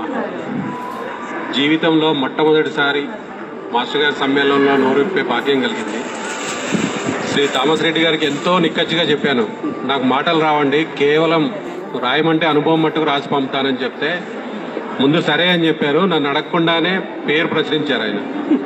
జీవితంలో మొట్టమొదటిసారి మాస్టర్ గారి సమ్మేళనంలో నోరుప్పే భాగ్యం కలిగింది శ్రీ థామస్ రెడ్డి గారికి ఎంతో నిక్కచ్చిగా చెప్పాను నాకు మాటలు రావండి కేవలం రాయమంటే అనుభవం మట్టుకు రాసి పంపుతానని చెప్తే ముందు సరే అని చెప్పారు నన్ను అడగకుండానే పేరు ప్రచురించారు ఆయన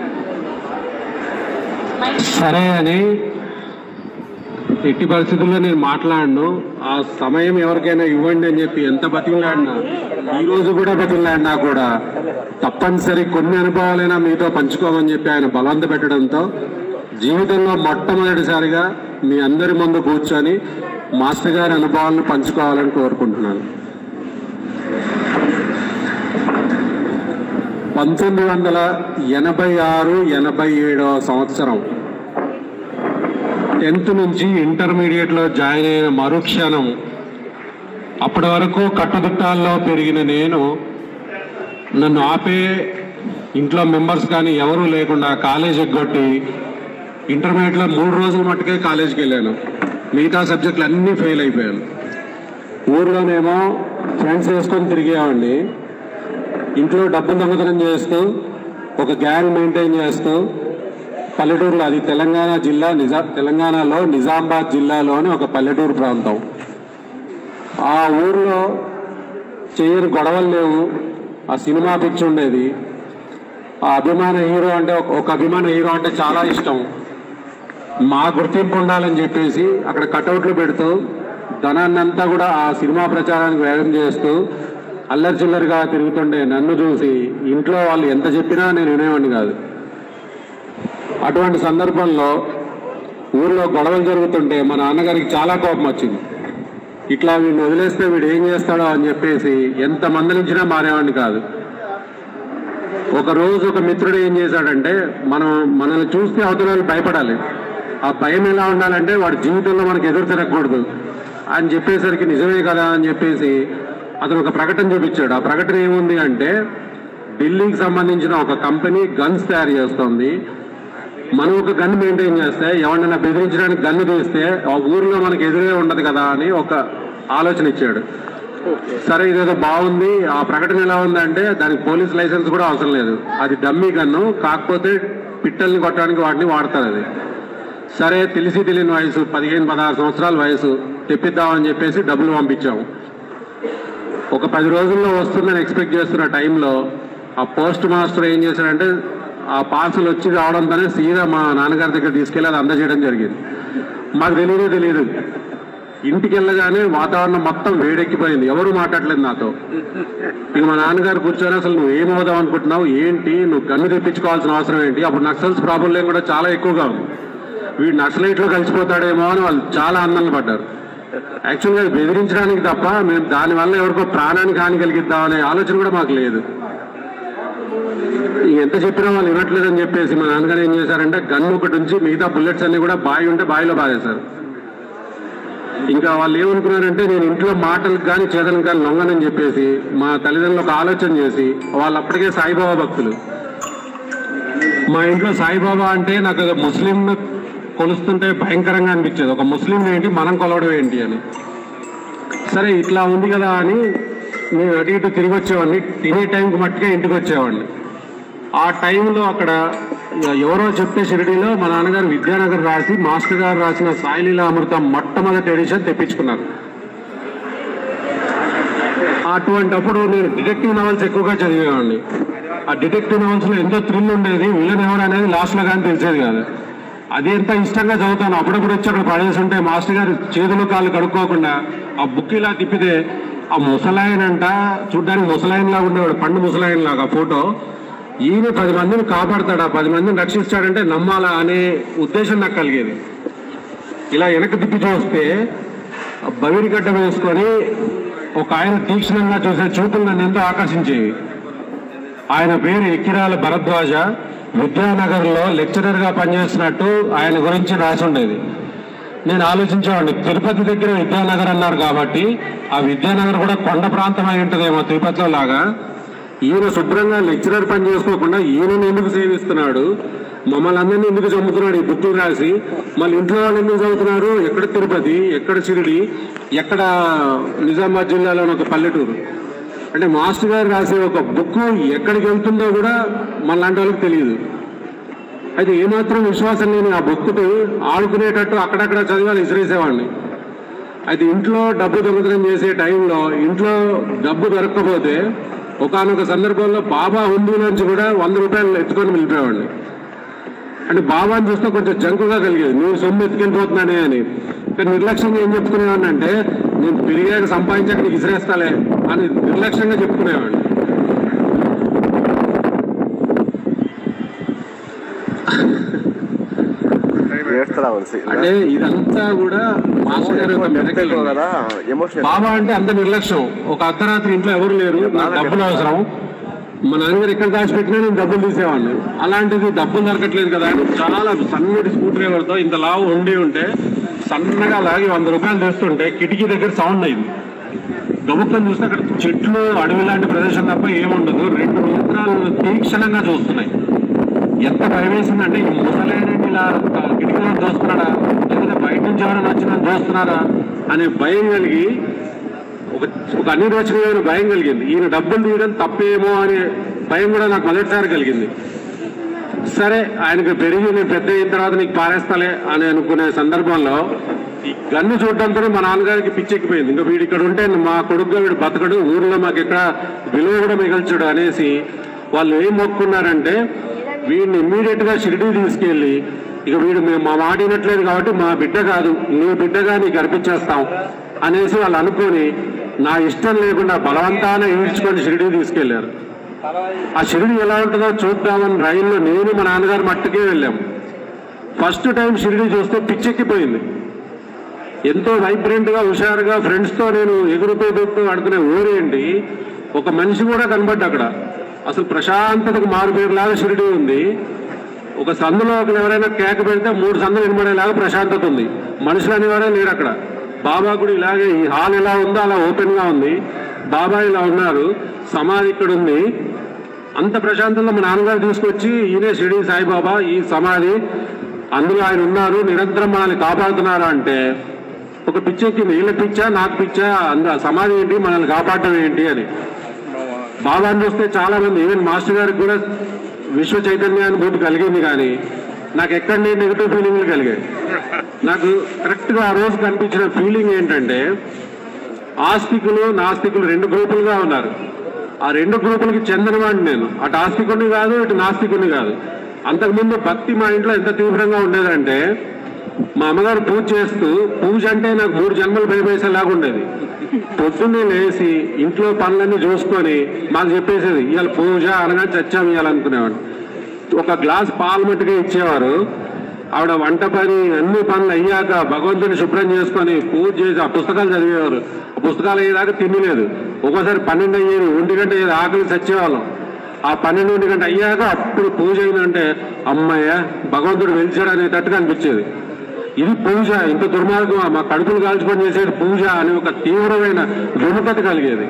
సరే అని ఎట్టి పరిస్థితుల్లో నేను మాట్లాడను ఆ సమయం ఎవరికైనా ఇవ్వండి అని చెప్పి ఎంత బతిమలాడినా ఈ రోజు కూడా బతిమలాడినా కూడా తప్పనిసరి కొన్ని అనుభవాలైనా మీతో పంచుకోమని చెప్పి ఆయన బలవంత పెట్టడంతో జీవితంలో మొట్టమొదటిసారిగా మీ అందరి ముందు కూర్చొని మాస్టర్ గారి అనుభవాలను పంచుకోవాలని కోరుకుంటున్నాను పంతొమ్మిది వందల ఎనభై ఆరు ఎనభై ఏడవ సంవత్సరం టెన్త్ నుంచి ఇంటర్మీడియట్లో జాయిన్ అయిన మరుక్షణం అప్పటి వరకు కట్టుదిట్టాల్లో పెరిగిన నేను నన్ను ఆపే ఇంట్లో మెంబర్స్ కానీ ఎవరూ లేకుండా కాలేజ్ ఎగ్గొట్టి ఇంటర్మీడియట్లో మూడు రోజుల మట్టుకే కాలేజీకి వెళ్ళాను మిగతా సబ్జెక్టులు అన్నీ ఫెయిల్ అయిపోయాను ఊర్లోనేమో ఫ్రెండ్స్ వేసుకొని తిరిగేవాడిని ఇంట్లో డబ్బు దొంగతనం చేస్తూ ఒక గ్యాంగ్ మెయింటైన్ చేస్తూ పల్లెటూరులో అది తెలంగాణ జిల్లా నిజా తెలంగాణలో నిజామాబాద్ జిల్లాలోని ఒక పల్లెటూరు ప్రాంతం ఆ ఊర్లో చేయని గొడవలు లేవు ఆ సినిమా పిచ్చి ఉండేది ఆ అభిమాన హీరో అంటే ఒక- ఒక అభిమాన హీరో అంటే చాలా ఇష్టం మా గుర్తింపు ఉండాలని చెప్పేసి అక్కడ కటౌట్లు పెడుతూ ధనాన్ని అంతా కూడా ఆ సినిమా ప్రచారానికి వ్యయం చేస్తూ అల్లరి చిల్లరిగా తిరుగుతుండే నన్ను చూసి ఇంట్లో వాళ్ళు ఎంత చెప్పినా నేను వినేవాడిని కాదు అటువంటి సందర్భంలో ఊర్లో గొడవలు జరుగుతుంటే మా నాన్నగారికి చాలా కోపం వచ్చింది ఇట్లా వీడిని వదిలేస్తే వీడు ఏం చేస్తాడో అని చెప్పేసి ఎంత మందలించినా మారేవాడిని కాదు ఒక రోజు ఒక మిత్రుడు ఏం చేశాడంటే మనం మనల్ని చూస్తే అవతల వాళ్ళు భయపడాలి ఆ భయం ఎలా ఉండాలంటే వాడి జీవితంలో మనకు ఎదురు తిరగకూడదు అని చెప్పేసరికి నిజమే కదా అని చెప్పేసి అతను ఒక ప్రకటన చూపించాడు ఆ ప్రకటన ఏముంది అంటే ఢిల్లీకి సంబంధించిన ఒక కంపెనీ గన్స్ తయారు చేస్తోంది మనం ఒక గన్ మెయింటైన్ చేస్తే ఎవరినైనా బెదిరించడానికి గన్ను తీస్తే ఆ ఊర్లో మనకి ఎదురే ఉండదు కదా అని ఒక ఆలోచన ఇచ్చాడు సరే ఇదేదో బాగుంది ఆ ప్రకటన ఎలా ఉందంటే దానికి పోలీస్ లైసెన్స్ కూడా అవసరం లేదు అది డమ్మీ గన్ను కాకపోతే పిట్టల్ని కొట్టడానికి వాటిని వాడతారు అది సరే తెలిసి తెలియని వయసు పదిహేను పదహారు సంవత్సరాల వయసు తెప్పిద్దామని చెప్పేసి డబ్బులు పంపించాము ఒక పది రోజుల్లో వస్తుందని ఎక్స్పెక్ట్ చేస్తున్న టైంలో ఆ పోస్ట్ మాస్టర్ ఏం చేశాడంటే ఆ పార్సల్ వచ్చి రావడంతోనే సీదా మా నాన్నగారి దగ్గర తీసుకెళ్ళి అది అందజేయడం జరిగింది మాకు తెలియదే తెలియదు ఇంటికి వెళ్ళగానే వాతావరణం మొత్తం వేడెక్కిపోయింది ఎవరు మాట్లాడలేదు నాతో ఇక మా నాన్నగారు కూర్చొని అసలు నువ్వు ఏమవుదాం అనుకుంటున్నావు ఏంటి నువ్వు గన్ను తెప్పించుకోవాల్సిన అవసరం ఏంటి అప్పుడు నక్సల్స్ ప్రాబ్లం కూడా చాలా ఎక్కువగా ఉంది వీడు నక్సలైట్లో కలిసిపోతాడేమో అని వాళ్ళు చాలా ఆనందం పడ్డారు యాక్చువల్గా అది బెదిరించడానికి తప్ప మేము దానివల్ల ఎవరికో ప్రాణానికి హాని కలిగిద్దాం అనే ఆలోచన కూడా మాకు లేదు ఇక ఎంత చెప్పినా వాళ్ళు వినట్లేదని చెప్పేసి మా నాన్నగారు ఏం చేశారంటే గన్ ఒకటి ఉంచి మిగతా బుల్లెట్స్ అన్ని కూడా బావి ఉంటే బావిలో బాధేశారు ఇంకా వాళ్ళు ఏమనుకున్నారంటే నేను ఇంట్లో మాటలకు కానీ చేతలకు కానీ లొంగనని చెప్పేసి మా తల్లిదండ్రులు ఒక ఆలోచన చేసి వాళ్ళు అప్పటికే సాయిబాబా భక్తులు మా ఇంట్లో సాయిబాబా అంటే నాకు ఏదో ముస్లిం కొలుస్తుంటే భయంకరంగా అనిపించేది ఒక ముస్లిం ఏంటి మనం కొలవడం ఏంటి అని సరే ఇట్లా ఉంది కదా అని నేను అటు ఇటు తిరిగి వచ్చేవాడిని తినే టైంకి మట్టుకే ఇంటికి వచ్చేవాడిని ఆ టైంలో అక్కడ ఎవరో చెప్తే షిరిడీలో మా నాన్నగారు విద్యానగర్ రాసి మాస్టర్ గారు రాసిన సాయిలీల అమృతం మొట్టమొదటి ఎడిషన్ తెప్పించుకున్నారు అటువంటప్పుడు నేను డిటెక్టివ్ నవల్స్ ఎక్కువగా చదివేవాడిని ఆ డిటెక్టివ్ నవల్స్ లో ఎంతో థ్రిల్ ఉండేది విలన్ ఎవరు అనేది లాస్ట్ లో కానీ తెలిసేది కాదు అది ఎంత ఇష్టంగా చదువుతాను అప్పుడప్పుడు వచ్చి అక్కడ పడేసి ఉంటే మాస్టర్ గారు చేతులు కాళ్ళు కడుక్కోకుండా ఆ బుక్ ఇలా తిప్పితే ఆ ముసలాయన్ అంట చూడ్డానికి ముసలాయన్ లాగా ఉండేవాడు పండు ముసలాయన్ లాగా ఫోటో ఈయన పది మందిని కాపాడతాడా పది మందిని రక్షిస్తాడంటే నమ్మాలా అనే ఉద్దేశం నాకు కలిగేది ఇలా వెనక్కి తిప్పి చూస్తే ఆ బవిరిగడ్డ వేసుకొని ఒక ఆయన తీక్షణంగా చూసే చూపులు నన్ను ఎంతో ఆకర్షించేవి ఆయన పేరు ఎక్కిరాల భరద్వాజ విద్యానగర్లో లెక్చరర్గా పనిచేస్తున్నట్టు ఆయన గురించి రాసి ఉండేది నేను ఆలోచించేవాడిని తిరుపతి దగ్గర విద్యానగర్ అన్నారు కాబట్టి ఆ విద్యానగర్ కూడా కొండ ప్రాంతం అయి ఉంటుందేమో తిరుపతిలో లాగా ఈయన శుభ్రంగా లెక్చరర్ పని చేసుకోకుండా ఈయనను ఎందుకు సేవిస్తున్నాడు మమ్మల్ని అందరినీ ఎందుకు చంపుతున్నాడు ఈ బుక్కులు రాసి మళ్ళీ ఇంట్లో వాళ్ళు ఎందుకు చదువుతున్నారు ఎక్కడ తిరుపతి ఎక్కడ షిరిడి ఎక్కడ నిజామాబాద్ జిల్లాలోని ఒక పల్లెటూరు అంటే మాస్టర్ గారు రాసే ఒక బుక్ ఎక్కడికి వెళ్తుందో కూడా మన లాంటి వాళ్ళకి తెలియదు అయితే ఏమాత్రం విశ్వాసం లేని ఆ బుక్కు ఆడుకునేటట్టు అక్కడక్కడ చదివాలి విసిరేసేవాడిని అయితే ఇంట్లో డబ్బు దొంగతనం చేసే టైంలో ఇంట్లో డబ్బు దొరకకపోతే ఒకానొక సందర్భంలో బాబా హుండీలోంచి కూడా వంద రూపాయలు ఎత్తుకొని వెళ్ళిపోయేవాడిని అంటే బాబాని చూస్తే కొంచెం జంకుగా కలిగేది నువ్వు సొమ్ము ఎత్తుకెళ్ళిపోతున్నానే అని కానీ నిర్లక్ష్యంగా ఏం చెప్పుకునేవాడిని అంటే నేను పెరిగాక సంపాదించాక నీకు ఇసిరేస్తాలే అని నిర్లక్ష్యంగా చెప్పుకునేవాడిని ఏడుస్తారా మనిషి అంటే ఇదంతా కూడా మాస్టర్ గారి యొక్క మెరకల్ ఎక్కువ కదా ఎమోషన్ బాబా అంటే అంత నిర్లక్ష్యం ఒక అర్ధరాత్రి ఇంట్లో ఎవరు లేరు నాకు డబ్బులు అవసరం మా నాన్నగారు ఎక్కడ దాచిపెట్టినా నేను డబ్బులు తీసేవాడిని అలాంటిది డబ్బులు దొరకట్లేదు కదా అని చాలా సన్నటి స్కూ డ్రైవర్తో ఇంత లావు ఉండి ఉంటే సన్నగా లాగి వంద రూపాయలు తెస్తుంటే కిటికీ దగ్గర సౌండ్ అయింది గబుక్కని చూస్తే అక్కడ చెట్లు అడవి లాంటి ప్రదేశం తప్ప ఏముండదు రెండు నేత్రాలు తీక్షణంగా చూస్తున్నాయి ఎంత భయం వేసిందంటే ఈ ముసలేనండి ఇలా కిటికీలో చూస్తున్నాడా లేకపోతే బయట నుంచి ఎవరైనా వచ్చి నన్ను చూస్తున్నారా అనే భయం కలిగి ఒక ఒక అనిర్వచనీయమైన భయం కలిగింది ఈయన డబ్బులు తీయడం తప్పేమో అనే భయం కూడా నాకు మొదటిసారి కలిగింది సరే ఆయనకు పెరిగి నేను పెద్ద అయిన తర్వాత నీకు పారేస్తాలే అని అనుకునే సందర్భంలో ఈ గన్ను చూడడంతో మా నాన్నగారికి పిచ్చెక్కిపోయింది ఇంకా వీడు ఇక్కడ ఉంటే మా కొడుకుగా వీడు బతకడు ఊర్లో మాకు ఇక్కడ విలువ కూడా మిగల్చడు అనేసి వాళ్ళు ఏం మొక్కున్నారంటే వీడిని ఇమ్మీడియట్ గా షిరిడీ తీసుకెళ్లి ఇక వీడు మేము మా మాట వినట్లేదు కాబట్టి మా బిడ్డ కాదు నీ బిడ్డగా నీకు అర్పించేస్తాం అనేసి వాళ్ళు అనుకొని నా ఇష్టం లేకుండా బలవంతాన ఈడ్చుకొని షిరిడీ తీసుకెళ్లారు ఆ షిరిడి ఎలా ఉంటుందో చూద్దామని రైల్లో నేను మా నాన్నగారు మట్టుకే వెళ్ళాం ఫస్ట్ టైం షిరిడి చూస్తే పిచ్చెక్కిపోయింది ఎంతో వైబ్రెంట్ గా హుషారుగా ఫ్రెండ్స్ తో నేను ఎగురుతూ దూకుతూ ఆడుకునే ఊరేంటి ఒక మనిషి కూడా కనబడ్డా అక్కడ అసలు ప్రశాంతతకు మారుపేరులాగా షిరిడి ఉంది ఒక సందులో ఒకరు ఎవరైనా కేక పెడితే మూడు సందులు వినబడేలాగా ప్రశాంతత ఉంది మనుషులు అనేవారే లేరు అక్కడ బాబా కూడా ఇలాగే ఈ హాల్ ఎలా ఉందో అలా ఓపెన్ గా ఉంది బాబా ఇలా ఉన్నారు సమాధి ఇక్కడ ఉంది అంత ప్రశాంతంగా మా నాన్నగారు తీసుకొచ్చి ఈయనే షిరిడి సాయిబాబా ఈ సమాధి అందులో ఆయన ఉన్నారు నిరంతరం మనల్ని కాపాడుతున్నారు అంటే ఒక పిచ్చెక్కి వీళ్ళ పిచ్చా నాకు పిచ్చా అందు ఆ సమాధి ఏంటి మనల్ని కాపాడటం ఏంటి అని బాబాని చూస్తే చాలా మంది ఈవెన్ మాస్టర్ గారికి కూడా విశ్వ చైతన్యానుభూతి కలిగింది కానీ నాకు ఎక్కడ నేను నెగిటివ్ ఫీలింగ్లు కలిగాయి నాకు కరెక్ట్గా ఆ రోజు కనిపించిన ఫీలింగ్ ఏంటంటే ఆస్తికులు నాస్తికులు రెండు గ్రూపులుగా ఉన్నారు ఆ రెండు గ్రూపులకి చెందినవాడిని నేను అటు ఆస్తికుడిని కాదు ఇటు నాస్తికుడిని కాదు అంతకుముందు భక్తి మా ఇంట్లో ఎంత తీవ్రంగా ఉండేదంటే మా అమ్మగారు పూజ చేస్తూ పూజ అంటే నాకు మూడు జన్మలు భయపేసేలాగా ఉండేది పొద్దున్నే లేచి ఇంట్లో పనులన్నీ చూసుకొని మాకు చెప్పేసేది ఇవాళ పూజ అనగా చచ్చాము ఇవ్వాలనుకునేవాడు ఒక గ్లాస్ పాలు మట్టుగా ఇచ్చేవారు ఆవిడ వంట పని అన్ని పనులు అయ్యాక భగవంతుని శుభ్రం చేసుకొని పూజ చేసి ఆ పుస్తకాలు చదివేవారు ఆ పుస్తకాలు అయ్యేదాకా తినలేదు ఒక్కోసారి పన్నెండు అయ్యేది ఒంటి గంట అయ్యేది ఆకలి చచ్చేవాళ్ళం ఆ పన్నెండు ఒంటి గంట అయ్యాక అప్పుడు పూజ అయిందంటే అమ్మయ్య భగవంతుడు వెలిచాడు అనేటట్టుగా అనిపించేది ఇది పూజ ఇంత దుర్మార్గం మా కడుపులు కాల్చుకొని చేసేది పూజ అనే ఒక తీవ్రమైన విముఖత కలిగేది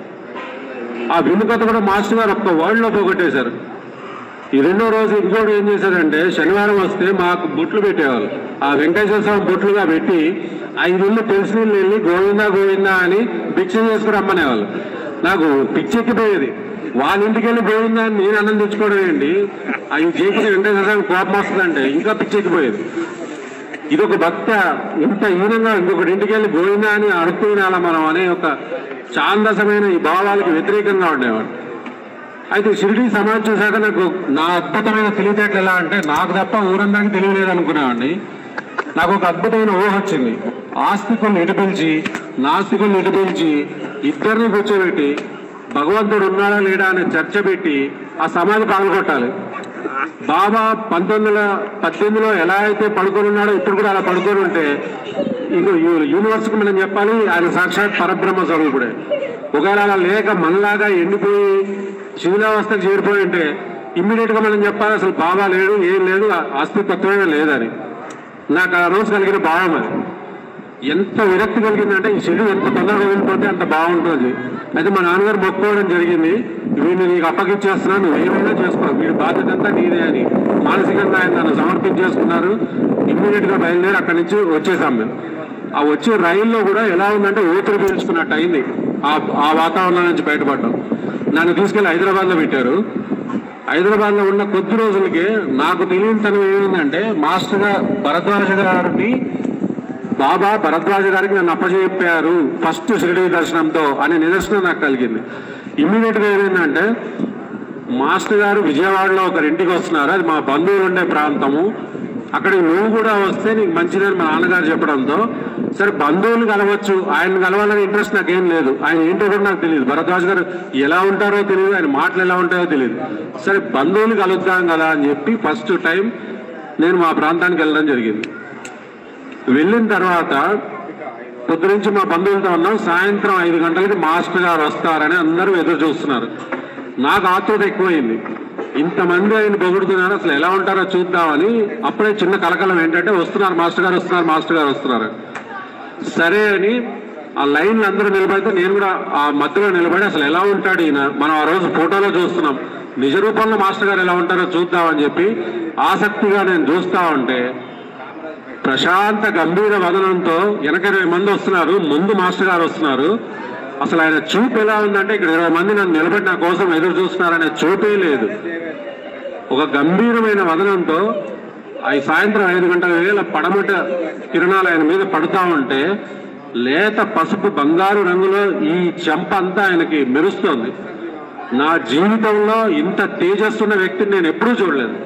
ఆ విముఖత కూడా మాస్టర్ గారు ఒక్క వరల్డ్లో పోగొట్టేశారు ఈ రెండో రోజు ఇంకోటి ఏం చేశారంటే శనివారం వస్తే మాకు బొట్లు పెట్టేవాళ్ళు ఆ వెంకటేశ్వర స్వామి బొట్లుగా పెట్టి ఐదు ఇల్లు తెలిసిన ఇల్లు వెళ్ళి గోవిందా గోవిందా అని భిక్ష చేసుకుని రమ్మనేవాళ్ళు నాకు పిచ్చెక్కిపోయేది వాళ్ళ ఇంటికి వెళ్ళి గోవిందా అని నేను అన్నం తెచ్చుకోవడం ఏంటి అవి చేయకపోతే వెంకటేశ్వర స్వామి కోపం వస్తుందంటే ఇంకా పిచ్చెక్కిపోయేది ఇది ఒక భక్త ఇంత హీనంగా ఇంకొకటి ఇంటికి వెళ్ళి గోవిందా అని అడుగుతూ వినాలా మనం అనే ఒక ఛాందసమైన ఈ భావాలకు వ్యతిరేకంగా ఉండేవాడు అయితే షిరిడి సమాజం చూశాక నాకు నా అద్భుతమైన తెలివితేటలు ఎలా అంటే నాకు తప్ప ఊరందరికీ తెలియలేదు అనుకునేవాడిని నాకు ఒక అద్భుతమైన ఊహ వచ్చింది ఆస్తికుల్ని ఇటు పిలిచి నాస్తికుల్ని ఇటు పిలిచి ఇద్దరిని కూర్చోబెట్టి భగవంతుడు ఉన్నాడా లేడా అనే చర్చ పెట్టి ఆ సమాధి పగలగొట్టాలి బాబా పంతొమ్మిది వందల పద్దెనిమిదిలో ఎలా అయితే పడుకొని ఉన్నాడో ఇప్పుడు కూడా అలా పడుకొని ఉంటే ఇంకో యూ- యూనివర్స్కి మనం చెప్పాలి ఆయన సాక్షాత్ పరబ్రహ్మ స్వరూపుడే ఒకవేళ అలా లేక మనలాగా ఎండిపోయి శిథిలావస్థకు చేరిపోయి ఉంటే ఇమ్మీడియట్ గా మనం చెప్పాలి అసలు బాబా లేడు ఏం లేదు ఆ అస్తిత్వమే లేదని నాకు ఆ రోజు కలిగిన భావం అది ఎంత విరక్తి కలిగిందంటే ఈ చెడు ఎంత తొందరగా వెళ్ళిపోతే అంత బాగుంటుంది అయితే మా నాన్నగారు మొక్కుకోవడం జరిగింది వీడిని నీకు అప్పగిచ్చేస్తున్నాను నువ్వు ఏమైనా చేసుకో వీడి బాధ్యత అంతా నీదే అని మానసికంగా ఆయన నన్ను సమర్పించేసుకున్నారు ఇమ్మీడియట్ గా బయలుదేరి అక్కడి నుంచి వచ్చేసాం మేము ఆ వచ్చే రైల్లో కూడా ఎలా ఉందంటే ఊపిరి పీల్చుకున్నట్టు అయింది ఆ ఆ వాతావరణం నుంచి బయటపడ్డాం నన్ను తీసుకెళ్లి హైదరాబాద్లో పెట్టారు హైదరాబాద్లో ఉన్న కొద్ది రోజులకి నాకు తెలియని తనం ఏమైందంటే మాస్టర్ గా భరద్వాజ గారిని బాబా భరద్వాజ గారికి నన్ను అప్పచెప్పారు ఫస్ట్ షిరిడి దర్శనంతో అనే నిదర్శనం నాకు కలిగింది ఇమ్మీడియట్ గా ఏమైందంటే మాస్టర్ గారు విజయవాడలో ఒకరి ఇంటికి వస్తున్నారు అది మా బంధువులు ఉండే ప్రాంతము అక్కడికి నువ్వు కూడా వస్తే నీకు మంచిదని మా నాన్నగారు చెప్పడంతో సరే బంధువులు కలవచ్చు ఆయన కలవాలని ఇంట్రెస్ట్ నాకేం లేదు ఆయన ఏంటో కూడా నాకు తెలియదు భరద్వాజ్ గారు ఎలా ఉంటారో తెలియదు ఆయన మాటలు ఎలా ఉంటాయో తెలియదు సరే బంధువులు కలుద్దాం కదా అని చెప్పి ఫస్ట్ టైం నేను మా ప్రాంతానికి వెళ్ళడం జరిగింది వెళ్ళిన తర్వాత పొద్దు నుంచి మా బంధువులతో ఉన్నాం సాయంత్రం ఐదు గంటలకి మాస్టర్ గారు వస్తారని అందరూ ఎదురు చూస్తున్నారు నాకు ఆతృత ఎక్కువైంది ఇంతమంది ఆయన పొగుడుతున్నారు అసలు ఎలా ఉంటారో చూద్దామని అప్పుడే చిన్న కలకలం ఏంటంటే వస్తున్నారు మాస్టర్ గారు వస్తున్నారు మాస్టర్ గారు వస్తున్నారు సరే అని ఆ లైన్లు అందరూ నిలబడితే నేను కూడా ఆ మధ్యలో నిలబడి అసలు ఎలా ఉంటాడు ఈయన మనం ఆ రోజు ఫోటోలో చూస్తున్నాం నిజ రూపంలో మాస్టర్ గారు ఎలా ఉంటారో చూద్దామని చెప్పి ఆసక్తిగా నేను చూస్తా ఉంటే ప్రశాంత గంభీర వదనంతో వెనక ఇరవై మంది వస్తున్నారు ముందు మాస్టర్ గారు వస్తున్నారు అసలు ఆయన చూపు ఎలా ఉందంటే ఇక్కడ ఇరవై మంది నన్ను నిలబడి నా కోసం ఎదురు చూస్తున్నారనే చూపే లేదు ఒక గంభీరమైన వదనంతో ఈ సాయంత్రం ఐదు గంటల వేల పడమట కిరణాలు ఆయన మీద పడుతా ఉంటే లేత పసుపు బంగారు రంగులో ఈ చెంప అంతా ఆయనకి మెరుస్తోంది నా జీవితంలో ఇంత తేజస్సున్న వ్యక్తిని నేను ఎప్పుడూ చూడలేదు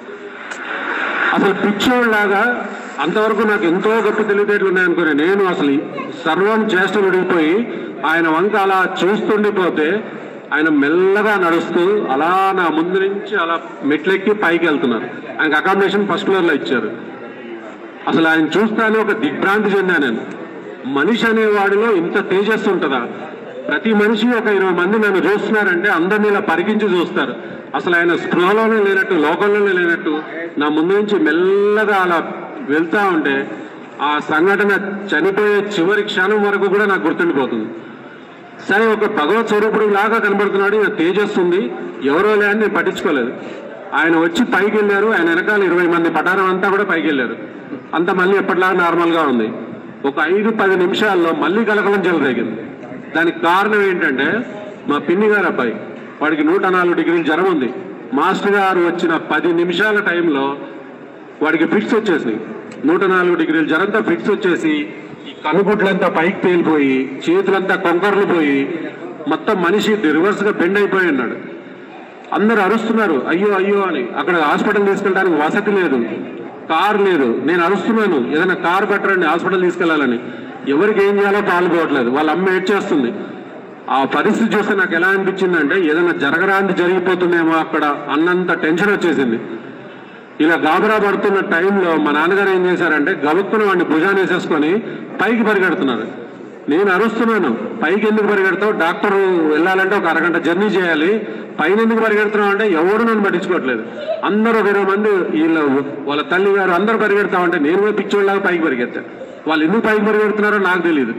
అసలు పిచ్చోళ్ళలాగా అంతవరకు నాకు ఎంతో గొప్ప తెలివితేటలు ఉన్నాయనుకునే నేను అసలు సర్వం చేష్ట విడిగిపోయి ఆయన వంక అలా చూస్తుండిపోతే ఆయన మెల్లగా నడుస్తూ అలా నా ముందు నుంచి అలా మెట్లెక్కి పైకి వెళ్తున్నారు ఆయనకు అకామిడేషన్ ఫస్ట్ ఫ్లోర్ లో ఇచ్చారు అసలు ఆయన చూస్తానే ఒక దిగ్భ్రాంతి చెందా నేను మనిషి అనేవాడిలో ఇంత తేజస్సు ఉంటుందా ప్రతి మనిషి ఒక ఇరవై మంది నన్ను చూస్తున్నారంటే అందరిని ఇలా పరికించి చూస్తారు అసలు ఆయన స్పృహలోనే లేనట్టు లోకంలోనే లేనట్టు నా ముందు నుంచి మెల్లగా అలా వెళ్తా ఉంటే ఆ సంఘటన చనిపోయే చివరి క్షణం వరకు కూడా నాకు గుర్తుండిపోతుంది సరే ఒక భగవత్ స్వరూపుడు లాగా కనబడుతున్నాడు ఈయన తేజస్సు ఉంది ఎవరో లే అని నేను పట్టించుకోలేదు ఆయన వచ్చి పైకి వెళ్ళారు ఆయన వెనకాల ఇరవై మంది పటారం అంతా కూడా పైకి వెళ్ళారు అంతా మళ్ళీ ఎప్పటిలాగా నార్మల్ గా ఉంది ఒక ఐదు పది నిమిషాల్లో మళ్ళీ కలకలం చెలరేగింది దానికి కారణం ఏంటంటే మా పిన్ని గారు అబ్బాయి వాడికి నూట నాలుగు డిగ్రీల జ్వరం ఉంది మాస్టర్ గారు వచ్చిన పది నిమిషాల టైంలో వాడికి ఫిక్స్ వచ్చేసి నూట నాలుగు డిగ్రీల జ్వరంతో ఫిక్స్ వచ్చేసి ఈ కనుగుడ్లంతా పైకి తేలిపోయి చేతులంతా కొంకర్లు పోయి మొత్తం మనిషి రివర్స్ గా బెండ్ అయిపోయి ఉన్నాడు అందరూ అరుస్తున్నారు అయ్యో అయ్యో అని అక్కడ హాస్పిటల్ తీసుకెళ్ళడానికి వసతి లేదు కార్ లేదు నేను అరుస్తున్నాను ఏదైనా కార్ పెట్టరండి హాస్పిటల్ తీసుకెళ్లాలని ఎవరికి ఏం చేయాలో పాల్గొవట్లేదు వాళ్ళ అమ్మ ఏడ్చేస్తుంది ఆ పరిస్థితి చూస్తే నాకు ఎలా అనిపించిందంటే ఏదైనా జరగరాంది జరిగిపోతుందేమో అక్కడ అన్నంత టెన్షన్ వచ్చేసింది ఇలా గాబరా పడుతున్న టైంలో మా నాన్నగారు ఏం చేశారంటే గబుక్కున వాడిని భుజాన్ని వేసేసుకొని పైకి పరిగెడుతున్నారు నేను అరుస్తున్నాను పైకి ఎందుకు పరిగెడతావు డాక్టర్ వెళ్ళాలంటే ఒక అరగంట జర్నీ చేయాలి పైన ఎందుకు పరిగెడుతున్నావు అంటే ఎవరు నన్ను పట్టించుకోవట్లేదు అందరూ ఒక ఇరవై మంది వీళ్ళ వాళ్ళ తల్లి గారు అందరూ పరిగెడతామంటే నేను కూడా పిచ్చోళ్ళలాగా పైకి పరిగెత్తాను వాళ్ళు ఎందుకు పైకి పరిగెడుతున్నారో నాకు తెలియదు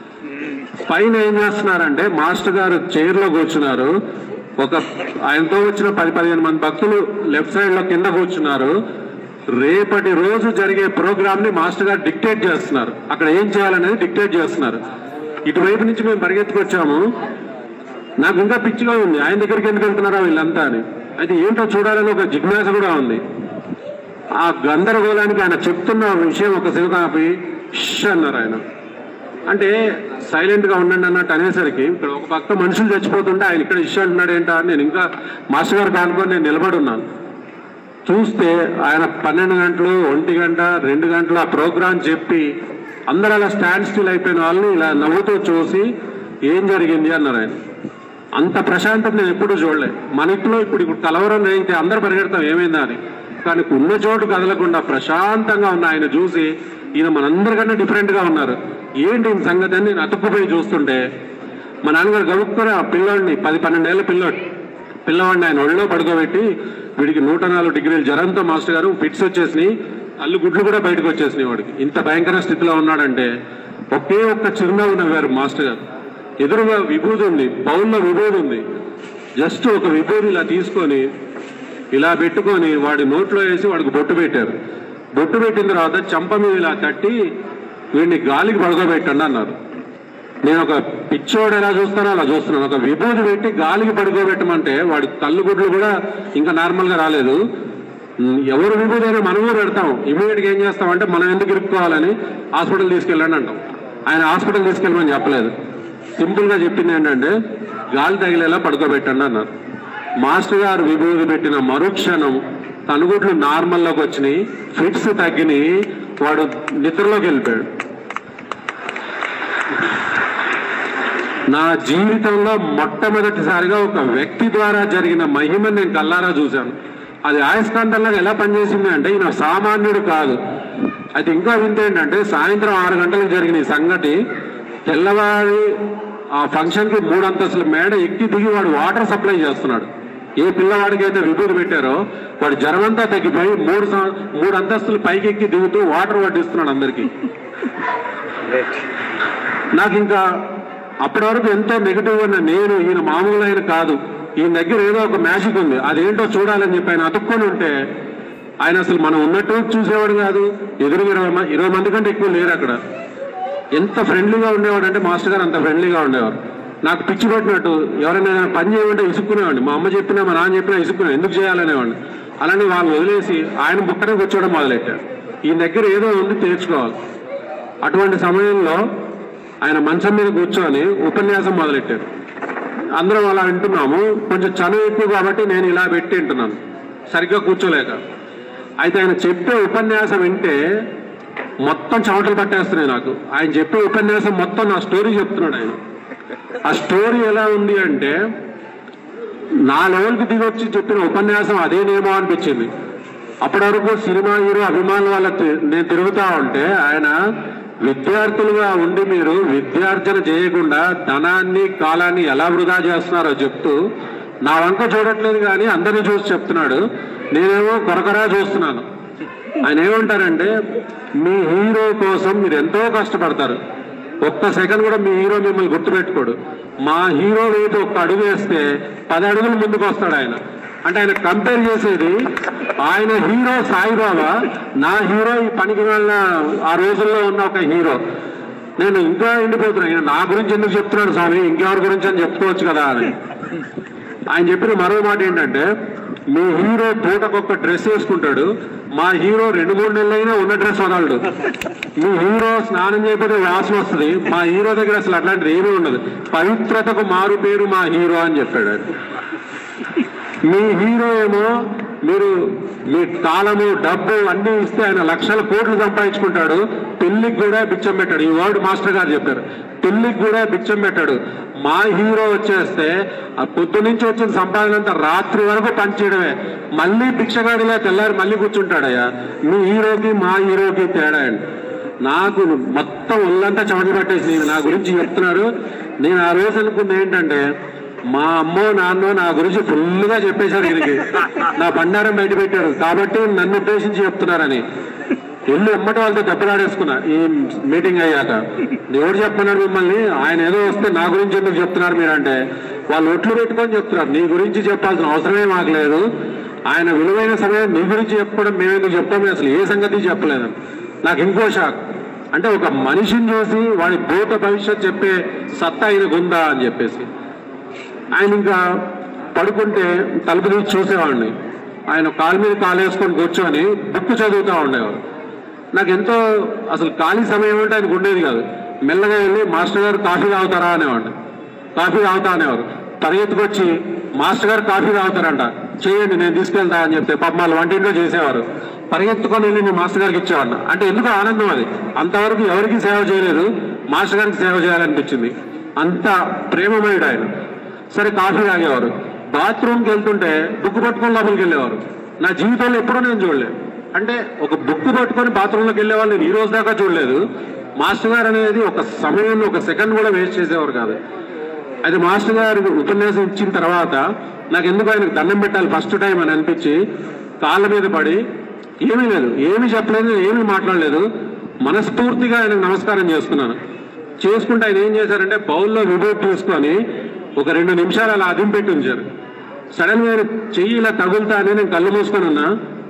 పైన ఏం చేస్తున్నారంటే మాస్టర్ గారు చైర్ లో కూర్చున్నారు ఒక ఆయనతో వచ్చిన పది పదిహేను మంది భక్తులు లెఫ్ట్ సైడ్ లో కింద కూర్చున్నారు రేపటి రోజు జరిగే ప్రోగ్రామ్ ని మాస్టర్ గారు డిక్టేట్ చేస్తున్నారు అక్కడ ఏం చేయాలనేది డిక్టేట్ చేస్తున్నారు ఇటువైపు నుంచి మేము పరిగెత్తుకొచ్చాము నాకు ఇంకా పిచ్చిగా ఉంది ఆయన దగ్గరికి ఎందుకు వెళ్తున్నారా వీళ్ళంతా అని అయితే ఏంటో చూడాలని ఒక జిజ్ఞాస కూడా ఉంది ఆ గందరగోళానికి ఆయన చెప్తున్న విషయం ఒక శివకాపి ష్ అన్నారు ఆయన అంటే సైలెంట్ గా ఉండండి అన్నట్టు అనేసరికి ఇక్కడ ఒక పక్క మనుషులు చచ్చిపోతుంటే ఆయన ఇక్కడ ఇష్యూ అంటున్నాడు ఏంటా అని నేను ఇంకా మాస్టర్ గారు కానుకొని నేను నిలబడి ఉన్నాను చూస్తే ఆయన పన్నెండు గంటలు ఒంటి గంట రెండు గంటలు ఆ ప్రోగ్రాం చెప్పి అందరూ అలా స్టాండ్ స్టిల్ అయిపోయిన వాళ్ళని ఇలా నవ్వుతూ చూసి ఏం జరిగింది అన్నారు ఆయన అంత ప్రశాంతత నేను ఎప్పుడూ చూడలే మన ఇంట్లో ఇప్పుడు ఇప్పుడు కలవరం అయితే అందరు పరిగెడతాం ఏమైందా అని కానీ ఉన్న చోటు కదలకుండా ప్రశాంతంగా ఉన్న ఆయన చూసి ఈయన మనందరికన్నా డిఫరెంట్ గా ఉన్నారు ఏంటి ఈ సంగతి అని నేను అతుక్కుపోయి చూస్తుంటే మా నాన్నగారు గబుక్కున ఆ పిల్లోడిని పది పన్నెండేళ్ల పిల్లోడు పిల్లవాడిని ఆయన ఒళ్ళో పడుకోబెట్టి వీడికి నూట నాలుగు డిగ్రీల జ్వరంతో మాస్టర్ గారు ఫిట్స్ వచ్చేసినాయి అల్లు గుడ్లు కూడా బయటకు వచ్చేసినాయి వాడికి ఇంత భయంకర స్థితిలో ఉన్నాడంటే ఒకే ఒక్క చిరునవ్వు నవ్వారు మాస్టర్ గారు ఎదురుగా విభూది ఉంది బౌల్లో విభూది ఉంది జస్ట్ ఒక విభూది ఇలా తీసుకొని ఇలా పెట్టుకొని వాడి నోట్లో వేసి వాడికి బొట్టు పెట్టారు బొట్టు పెట్టిన తర్వాత చంప మీద ఇలా తట్టి వీడిని గాలికి పడుకోబెట్టండి అన్నారు నేను ఒక పిచ్చోడు ఎలా చూస్తానో అలా చూస్తున్నాను ఒక విభూతి పెట్టి గాలికి పడుకోబెట్టమంటే వాడి కళ్ళు గుడ్లు కూడా ఇంకా నార్మల్గా రాలేదు ఉమ్, ఎవరు విభూతి అయినా మనమే పెడతాం ఇమీడియట్ గా ఏం చేస్తామంటే మనం ఎందుకు ఇరుక్కోవాలని హాస్పిటల్ తీసుకెళ్ళండి అంటాం ఆయన హాస్పిటల్ తీసుకెళ్ళమని చెప్పలేదు సింపుల్ గా చెప్పింది ఏంటంటే గాలి తగిలేలా పడుకోబెట్టండి అన్నారు మాస్టర్ గారు విభూతి పెట్టిన మరుక్షణం కనుగుడ్లు నార్మల్లోకి వచ్చినాయి ఫిట్స్ తగ్గినాయి వాడు నిద్రలోకి వెళ్ళిపోయాడు నా జీవితంలో మొట్టమొదటిసారిగా ఒక వ్యక్తి ద్వారా జరిగిన మహిమని నేను కల్లారా చూశాను అది ఆయస్కాంతంలాగా ఎలా పనిచేసింది అంటే ఈయన సామాన్యుడు కాదు అయితే ఇంకా వింత ఏంటంటే సాయంత్రం ఆరు గంటలకు జరిగిన ఈ సంగతి తెల్లవారి ఆ ఫంక్షన్ కి మూడు అంతస్తుల మేడ ఎక్కి దిగి వాడు వాటర్ సప్లై చేస్తున్నాడు ఏ పిల్లవాడికి అయితే విభూతి పెట్టారో వాడు జ్వరమంతా తగ్గిపోయి మూడు సం- మూడు అంతస్తులు పైకి ఎక్కి దిగుతూ వాటర్ వడ్డిస్తున్నాడు అందరికీ నాకు ఇంకా అప్పటి వరకు ఎంతో నెగిటివ్ ఉన్న నేను ఈయన మామూలు ఆయన కాదు ఈయన దగ్గర ఏదో ఒక మ్యాజిక్ ఉంది అదేంటో చూడాలని చెప్పి ఆయన అతుక్కొని ఉంటే ఆయన అసలు మనం ఉన్నట్టు చూసేవాడు కాదు ఎదురు ఇరవై మ- ఇరవై మంది కంటే ఎక్కువ లేరు అక్కడ ఎంత ఫ్రెండ్లీగా ఉండేవాడు అంటే మాస్టర్ గారు అంత ఫ్రెండ్లీగా ఉండేవారు నాకు పిచ్చి పెట్టినట్టు ఎవరైనా ఏదైనా పని చేయమంటే ఇసుక్కునేవాడిని మా అమ్మ చెప్పినా మా నాన్న చెప్పినా ఇసుక్కునే ఎందుకు చేయాలనేవాడిని అలానే వాళ్ళు వదిలేసి ఆయన బుక్కనే కూర్చోవడం మొదలెట్టారు ఈ దగ్గర ఏదో ఉంది తెచ్చుకోవాలి అటువంటి సమయంలో ఆయన మంచం మీద కూర్చొని ఉపన్యాసం మొదలెట్టారు అందరం అలా వింటున్నాము కొంచెం చనువు ఎక్కువ కాబట్టి నేను ఇలా పెట్టి వింటున్నాను సరిగ్గా కూర్చోలేక అయితే ఆయన చెప్పే ఉపన్యాసం వింటే మొత్తం చెమటలు పట్టేస్తున్నాయి నాకు ఆయన చెప్పే ఉపన్యాసం మొత్తం నా స్టోరీ చెప్తున్నాడు ఆయన ఆ స్టోరీ ఎలా ఉంది అంటే నా లెవెల్కి దిగొచ్చి చెప్పిన ఉపన్యాసం అదేనేమో అనిపించింది అప్పటి వరకు సినిమా హీరో అభిమానుల వాళ్ళ తి- నేను తిరుగుతా ఉంటే ఆయన విద్యార్థులుగా ఉండి మీరు విద్యార్జన చేయకుండా ధనాన్ని కాలాన్ని ఎలా వృధా చేస్తున్నారో చెప్తూ నా వంక చూడట్లేదు కానీ అందరినీ చూసి చెప్తున్నాడు నేనేమో కొరకరా చూస్తున్నాను ఆయన ఏమంటారంటే మీ హీరో కోసం మీరు ఎంతో కష్టపడతారు ఒక్క సెకండ్ కూడా మీ హీరో మిమ్మల్ని గుర్తుపెట్టుకోడు మా హీరో వైపు ఒక్క అడుగు వేస్తే పది అడుగులు ముందుకు వస్తాడు ఆయన అంటే ఆయన కంపేర్ చేసేది ఆయన హీరో సాయిబాబా నా హీరో ఈ పనికి వెళ్ళిన ఆ రోజుల్లో ఉన్న ఒక హీరో నేను ఇంకా ఎండిపోతున్నా ఈయన నా గురించి ఎందుకు చెప్తున్నాడు స్వామి ఇంకెవరి గురించి అని చెప్పుకోవచ్చు కదా అని ఆయన చెప్పిన మరో మాట ఏంటంటే మీ హీరో పూటకొక్క డ్రెస్ వేసుకుంటాడు మా హీరో రెండు మూడు నెలలైనా ఉన్న డ్రెస్ వదలడు మీ హీరో స్నానం చేయకపోతే వాసన వస్తుంది మా హీరో దగ్గర అసలు అట్లాంటిది ఏమీ ఉండదు పవిత్రతకు మారు పేరు మా హీరో అని చెప్పాడు ఆయన. మీ హీరో ఏమో మీరు మీ కాలము డబ్బు అన్ని ఇస్తే ఆయన లక్షల కోట్లు సంపాదించుకుంటాడు పెళ్లికి కూడా బిచ్చం పెట్టాడు ఈ వర్డ్ మాస్టర్ గారు చెప్పారు పెళ్లికి కూడా బిచ్చం పెట్టాడు మా హీరో వచ్చేస్తే ఆ పొద్దు నుంచి వచ్చిన సంపాదన అంతా రాత్రి వరకు పనిచేయడమే మళ్ళీ భిక్షగాడిలా తెల్లారి మళ్ళీ కూర్చుంటాడయ్యా మీ హీరోకి మా హీరోకి తేడా అండి నాకు మొత్తం ఒళ్ళంతా చెమట పట్టేసి నా గురించి చెప్తున్నారు నేను ఆ రోజు అనుకుంది ఏంటంటే మా అమ్మో నాన్నో నా గురించి ఫుల్గా చెప్పేశారు వీరికి నా బండారం బయట పెట్టారు కాబట్టి నన్ను ఉద్దేశించి చెప్తున్నారని ఎల్లు ఎమ్మటి వాళ్ళతో దెబ్బలాడేసుకున్నా ఈ మీటింగ్ అయ్యాక ఎవరు చెప్పమన్నారు మిమ్మల్ని ఆయన ఏదో వస్తే నా గురించి ఎందుకు చెప్తున్నారు మీరంటే వాళ్ళు ఒట్లు పెట్టుకొని చెప్తున్నారు నీ గురించి చెప్పాల్సిన అవసరమే మాకు లేదు ఆయన విలువైన సమయం నీ గురించి చెప్పుకోవడం మేము ఎందుకు చెప్తాం అసలు ఏ సంగతి చెప్పలేదు నాకు ఇంకో షాక్ అంటే ఒక మనిషిని చూసి వాడి భూత భవిష్యత్ చెప్పే సత్తా ఆయనకు ఉందా అని చెప్పేసి ఆయన ఇంకా పడుకుంటే తలుపు తీసి చూసేవాడిని ఆయన కాలు మీద కాలు వేసుకొని కూర్చొని బుక్ చదువుతూ ఉండేవారు నాకు ఎంతో అసలు ఖాళీ సమయం అంటే ఆయనకు ఉండేది కాదు మెల్లగా వెళ్ళి మాస్టర్ గారు కాఫీ తాగుతారా అనేవాడిని కాఫీ తాగుతా అనేవారు పరిగెత్తుకొచ్చి మాస్టర్ గారు కాఫీ తాగుతారంట చేయండి నేను తీసుకెళ్తా అని చెప్తే పాప వాళ్ళు వంటింట్లో చేసేవారు పరిగెత్తుకొని వెళ్ళి నేను మాస్టర్ గారికి ఇచ్చేవాడిని అంటే ఎందుకు ఆనందం అది అంతవరకు ఎవరికి సేవ చేయలేదు మాస్టర్ గారికి సేవ చేయాలనిపించింది అంత ప్రేమమయుడు ఆయన సరే కాఫీ తాగేవారు బాత్రూమ్కి వెళ్తుంటే బుక్ పట్టుకొని లోపలికి వెళ్ళేవారు నా జీవితంలో ఎప్పుడూ నేను చూడలేదు అంటే ఒక బుక్ పట్టుకొని బాత్రూంలోకి వెళ్ళే వాళ్ళు నేను ఈ రోజు దాకా చూడలేదు మాస్టర్ గారు అనేది ఒక సమయాన్ని ఒక సెకండ్ కూడా వేస్ట్ చేసేవారు కాదు అది మాస్టర్ గారు ఉపన్యాసం ఇచ్చిన తర్వాత నాకు ఎందుకు ఆయనకు దండం పెట్టాలి ఫస్ట్ టైం అని అనిపించి కాళ్ళ మీద పడి ఏమీ లేదు ఏమీ చెప్పలేదు ఏమీ మాట్లాడలేదు మనస్ఫూర్తిగా ఆయనకు నమస్కారం చేసుకున్నాను చేసుకుంటే ఆయన ఏం చేశారంటే బౌల్లో విభూతి తీసుకొని ఒక రెండు నిమిషాలు అలా అదిం పెట్టి ఉంచారు సడన్ గా ఆయన చెయ్యి ఇలా తగులుతా అని నేను కళ్ళు మూసుకొని ఉన్నా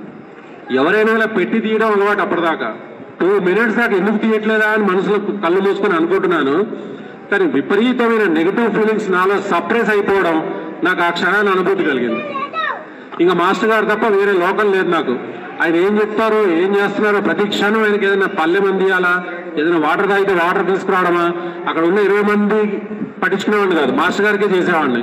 ఎవరైనా ఇలా పెట్టి తీయడం అలవాటు అప్పటిదాకా టూ మినిట్స్ దాకా ఎందుకు తీయట్లేదా అని మనసులో కళ్ళు మూసుకొని అనుకుంటున్నాను కానీ విపరీతమైన నెగిటివ్ ఫీలింగ్స్ నాలో సప్రెస్ అయిపోవడం నాకు ఆ క్షణాన్ని అనుభూతి కలిగింది ఇంకా మాస్టర్ గారు తప్ప వేరే లోకం లేదు నాకు ఆయన ఏం చెప్తారో ఏం చేస్తున్నారో ప్రతి క్షణం ఆయనకి ఏదైనా పల్లె మంది ఇవ్వాలా ఏదైనా వాటర్ తాగితే వాటర్ తీసుకురావడమా అక్కడ ఉన్న ఇరవై మంది పట్టించుకునేవాడిని కాదు మాస్టర్ గారికే చేసేవాడిని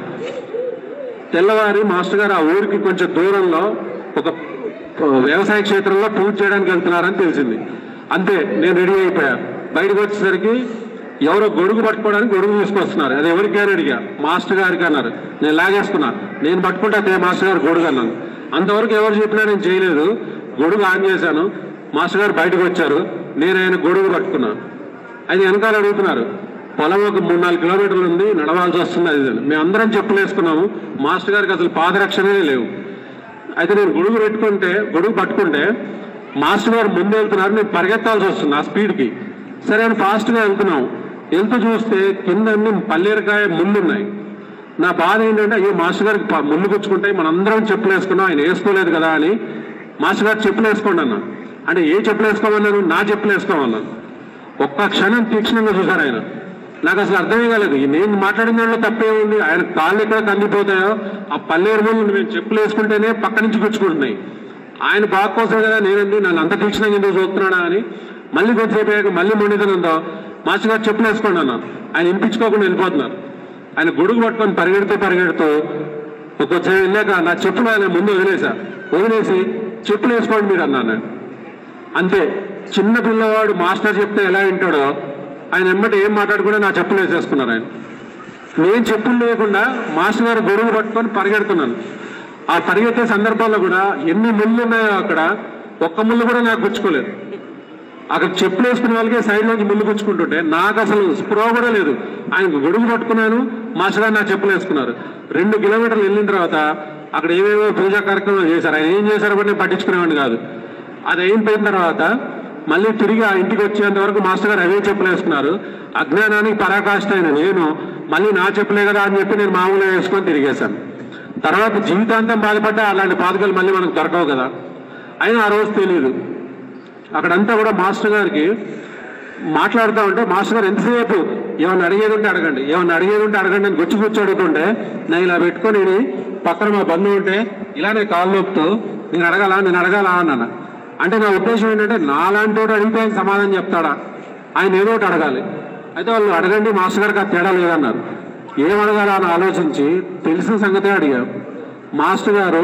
తెల్లవారి మాస్టర్ గారు ఆ ఊరికి కొంచెం దూరంలో ఒక వ్యవసాయ క్షేత్రంలో పూజ చేయడానికి వెళ్తున్నారని తెలిసింది అంతే నేను రెడీ అయిపోయా బయటకు వచ్చేసరికి ఎవరో గొడుగు పట్టుకోవడానికి గొడుగు తీసుకొస్తున్నారు అది ఎవరికి అని అడిగా మాస్టర్ గారికి అన్నారు నేను లాగేసుకున్నా నేను పట్టుకుంటే అదే మాస్టర్ గారు గొడుగు అన్నాను అంతవరకు ఎవరు చెప్పినా నేను చేయలేదు గొడుగు ఆన్ చేశాను మాస్టర్ గారు బయటకు వచ్చారు నేను ఆయన గొడుగు పట్టుకున్నాను ఆయన వెనకాల అడుగుతున్నారు పొలం ఒక మూడు నాలుగు కిలోమీటర్లు ఉంది నడవాల్సి వస్తుంది అది ఇది. మేము అందరం చెప్పులు వేసుకున్నాము మాస్టర్ గారికి అసలు పాదరక్షణే లేవు అయితే నేను గొడుగు పెట్టుకుంటే గొడుగు పట్టుకుంటే మాస్టర్ గారు ముందు వెళ్తున్నారు నేను పరిగెత్తాల్సి వస్తుంది ఆ స్పీడ్కి సరే అని ఫాస్ట్గా వెళ్తున్నాం వెళ్తూ చూస్తే కింద అన్ని పల్లేరకాయ ముళ్ళు ఉన్నాయి నా బాధ ఏంటంటే అయ్యో మాస్టర్ గారికి ప- ముళ్ళు గుచ్చుకుంటాయి మనందరం చెప్పులు వేసుకున్నాం ఆయన వేసుకోలేదు కదా అని మాస్టర్ గారు చెప్పులు వేసుకోండి అన్నా అంటే ఏ చెప్పులు వేసుకోమన్నాను నా చెప్పులు వేసుకోమన్నాను ఒక్క క్షణం తీక్షణంగా చూశారు ఆయన నాకు అసలు అర్థమే కాలేదు ఈ నేను మాట్లాడిన దాంట్లో తప్పే ఉంది ఆయన కాళ్ళు ఎక్కడ కందిపోతాయో ఆ పల్లేరు ముందు మేము చెప్పులు వేసుకుంటేనే పక్క నుంచి గుచ్చుకుంటున్నాయి ఆయన బాగా కోసం కదా నేనండి నన్ను అంత తీక్షణంగా ఎందుకు చూస్తున్నాడా అని మళ్ళీ కొద్దిసేపు అయ్యాక మళ్ళీ మొండితనంతో మాస్టర్ గారు చెప్పులు వేసుకోండి అన్న ఆయన ఇంపించుకోకుండా వెళ్ళిపోతున్నారు ఆయన గొడుగు పట్టుకొని పరిగెడుతూ పరిగెడుతూ ఒక్కొచ్చేపు వెళ్ళాక నా చెప్పులు ఆయన ముందు వదిలేసా వదిలేసి చెప్పులు వేసుకోండి మీరు అన్నాను నేను. అంతే చిన్న పిల్లవాడు మాస్టర్ చెప్తే ఎలా వింటాడో ఆయన ఎమ్మటి ఏం మాట్లాడకుండా నా చెప్పులు వేసేసుకున్నారు ఆయన నేను చెప్పులు లేకుండా మాస్టర్ గారు గొడుగు పట్టుకొని పరిగెడుతున్నాను ఆ పరిగెత్తే సందర్భాల్లో కూడా ఎన్ని ముళ్ళు ఉన్నాయో అక్కడ ఒక్క ముళ్ళు కూడా నాకు గుచ్చుకోలేదు అక్కడ చెప్పులు వేసుకునే వాళ్ళకే సైడ్ నుంచి ముళ్ళు గుచ్చుకుంటుంటే నాకు అసలు స్ప్రో కూడా లేదు ఆయన గొడుగు పట్టుకున్నాను మాస్టర్ గారు నా చెప్పులు వేసుకున్నారు రెండు కిలోమీటర్లు వెళ్ళిన తర్వాత అక్కడ ఏవేవో పూజా కార్యక్రమాలు చేశారు ఆయన ఏం చేశారో కూడా నేను పట్టించుకునేవాడిని కాదు అది అయిపోయిన తర్వాత మళ్ళీ తిరిగి ఆ ఇంటికి వచ్చేంత వరకు మాస్టర్ గారు అవే చెప్పులు వేసుకున్నారు అజ్ఞానానికి పరాకాష్ట అయిన నేను మళ్ళీ నా చెప్పులే కదా అని చెప్పి నేను మామూలుగా వేసుకొని తిరిగేశాను తర్వాత జీవితాంతం బాధపడ్డా అలాంటి పాదుకలు మళ్ళీ మనకు దొరకవు కదా అయినా ఆ రోజు తెలియదు అక్కడంతా కూడా మాస్టర్ గారికి మాట్లాడుతూ ఉంటే మాస్టర్ గారు ఎంతసేపు ఏమన్నా అడిగేది ఉంటే అడగండి ఏమన్నా అడిగేది ఉంటే అడగండి అని గుచ్చి గుచ్చి అడుగుతుంటే నేను ఇలా పెట్టుకొని పక్కన మా బంధువు ఉంటే ఇలానే కాళ్ళు నొప్పుతూ నేను అడగాల నేను అడగాల అన్నాను అంటే నా ఉద్దేశం ఏంటంటే నాలాంటి వాడు అడిగితే ఆయన సమాధానం చెప్తాడా ఆయన ఏదో ఒకటి అడగాలి అయితే వాళ్ళు అడగండి మాస్టర్ గారికి ఆ తేడా లేదన్నారు ఏం అడగాల అని ఆలోచించి తెలిసిన సంగతే అడిగారు మాస్టర్ గారు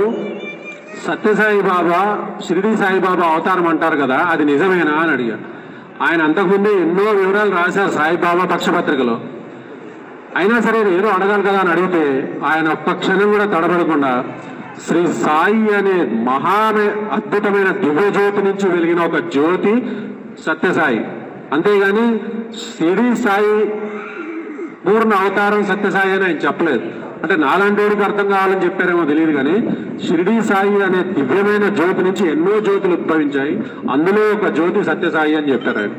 సత్యసాయి బాబా షిరిడి సాయిబాబా అవతారం అంటారు కదా అది నిజమేనా అని అడిగా ఆయన అంతకుముందే ఎన్నో వివరాలు రాశారు సాయిబాబా పక్షపత్రికలో అయినా సరే ఏదో అడగాలి కదా అని అడిగితే ఆయన ఒక్క క్షణం కూడా తడబడకుండా శ్రీ సాయి అనే మహా అద్భుతమైన దివ్య జ్యోతి నుంచి వెలిగిన ఒక జ్యోతి సత్యసాయి అంతేగాని షిరిడి సాయి పూర్ణ అవతారం సత్యసాయి అని ఆయన చెప్పలేదు అంటే నాలాంటి వాడికి అర్థం కావాలని చెప్పారేమో తెలియదు కానీ షిరిడి సాయి అనే దివ్యమైన జ్యోతి నుంచి ఎన్నో జ్యోతులు ఉద్భవించాయి అందులో ఒక జ్యోతి సత్యసాయి అని చెప్పారు ఆయన